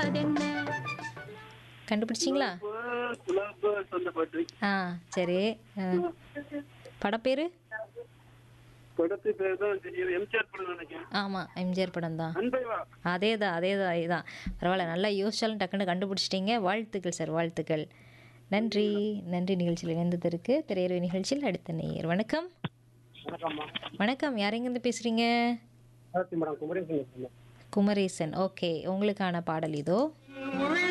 சொல்வதென்ன கண்டுபிடிச்சிங்களா குலாப் சொந்த பாட்டு ஆ சரி அஹ், படப்பேரு படத்து பேர் தான் தெரியும் எம்ஜிஆர் படம் நினைக்கிறேன் ஆமாம் எம்ஜிஆர் படம் தான் அன்பை வா அதே தான் அதே தான் அதுதான் பரவாயில்ல நல்லா யோசிச்சாலும் டக்குன்னு கண்டுபிடிச்சிட்டீங்க வாழ்த்துக்கள் சார் வாழ்த்துக்கள் நன்றி நன்றி நிகழ்ச்சியில் இணைந்ததற்கு திரையரவு நிகழ்ச்சியில் அடுத்த நேயர் வணக்கம் வணக்கம்மா வணக்கம் யார் எங்கேருந்து பேசுகிறீங்க மேடம் குமரேசன் குமரேசன் ஓகே உங்களுக்கான பாடல் இதோ முள்ள